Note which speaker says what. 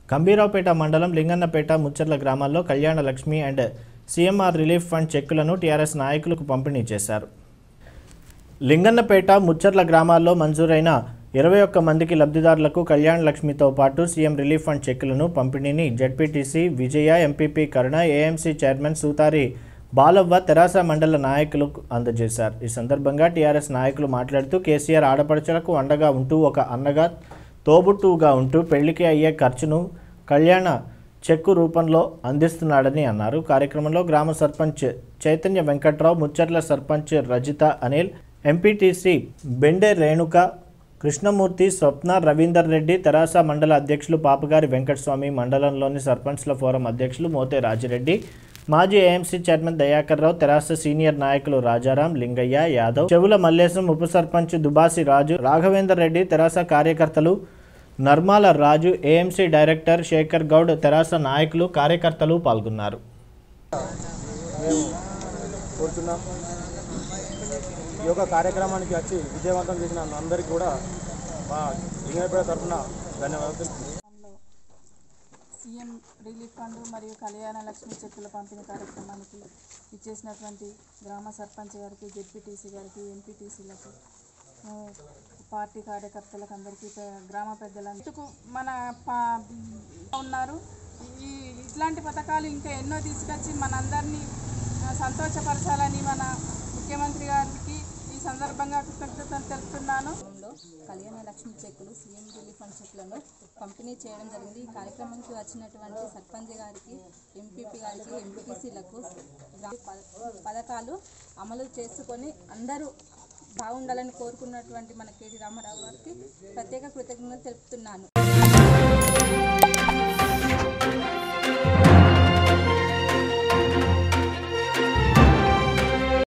Speaker 1: గంభీరావుపేట మండలం లింగన్నపేట ముచ్చర్ల గ్రామాల్లో Kalyana Lakshmi and CMR relief fund చెక్కులను టీఆర్ఎస్ నాయకులకు పంపిణీ చేశారు లింగన్నపేట ముచ్చర్ల గ్రామాల్లో మంజూరైన ఇరవై ఒక్క మందికి లబ్ధిదారులకు కళ్యాణ లక్ష్మితో పాటు సీఎం రిలీఫ్ ఫండ్ చెక్కులను పంపిణీని ZPTC Vijaya MPP Karuna AMC chairman Sutari Balavva Terasa మండల నాయకులకు అందజేశారు ఈ సందర్భంగా టీఆర్ఎస్ నాయకులు మాట్లాడుతూ కేసీఆర్ ఆడపడుచులకు అండగా ఉంటూ ఒక అన్నగా తోబుట్టువుగా ఉంటూ పెళ్లికి అయ్యే ఖర్చును కళ్యాణ చెక్కు రూపంలో అందిస్తున్నాడని అన్నారు కార్యక్రమంలో గ్రామ సర్పంచ్ చైతన్య వెంకట్రావు ముచ్చర్ల సర్పంచ్ రజిత అనిల్ ఎంపీటీసీ బెండే రేణుక కృష్ణమూర్తి స్వప్న రవీందర్ రెడ్డి తెరాస మండల అధ్యక్షులు పాపగారి వెంకటస్వామి మండలంలోని సర్పంచ్ల ఫోరం అధ్యక్షులు మోతే రాజిరెడ్డి మాజీ AMC chairman Dayakar Rao Terasa senior నాయకులు రాజారాం లింగయ్య యాదవ్ చెవుల మల్లేశం ఉప సర్పంచ్ దుబాసి రాజు రాఘవేందర్ రెడ్డి తెరాస కార్యకర్తలు నర్మాల రాజు ఏఎంసీ డైరెక్టర్ శేఖర్ గౌడ్ తెరాస నాయకులు కార్యకర్తలు పాల్గొన్నారు
Speaker 2: మేము కోరుతున్నాం ఈ యొక్క కార్యక్రమానికి వచ్చి విజయవంతం చేసిన అందరికీ కూడా మా లింగపేట తరఫున ధన్యవాదాలు
Speaker 3: లో సీఎం రిలీఫ్ ఫండ్ మరియు కళ్యాణ లక్ష్మి చెక్కుల పంపిణీ కార్యక్రమానికి ఇచ్చేసినటువంటి గ్రామ సర్పంచ్ గారికి జెడ్పీటీసీ గారికి ఎంపీటీసీలకు ఆ, పార్టీ కార్యకర్తలకు అందరికీ పే- గ్రామ పెద్దలందుకు మన పా ఉన్నారు ఈ ఇట్లాంటి పథకాలు ఇంకా ఎన్నో తీసుకొచ్చి మనందరినీ ఆ, సంతోషపరచాలని మన ముఖ్యమంత్రి గారికి ఈ సందర్భంగా కృతజ్ఞతలు తెలుపుతున్నాను
Speaker 4: కార్యక్రమంలో కళ్యాణ లక్ష్మి చెక్కులు సీఎం రిలీఫ్ ఫండ్ చెక్కులను పంపిణీ చేయడం జరిగింది ఈ కార్యక్రమానికి వచ్చినటువంటి సర్పంచ్ గారికి ఎంపీపీ గారికి ఎంపీటీసీలకు పథకాలు అమలు చేసుకొని అందరూ బాగుండాలని కోరుకున్నటువంటి మన కేటీ రామారావు గారికి ప్రత్యేక కృతజ్ఞతలు తెలుపుతున్నాను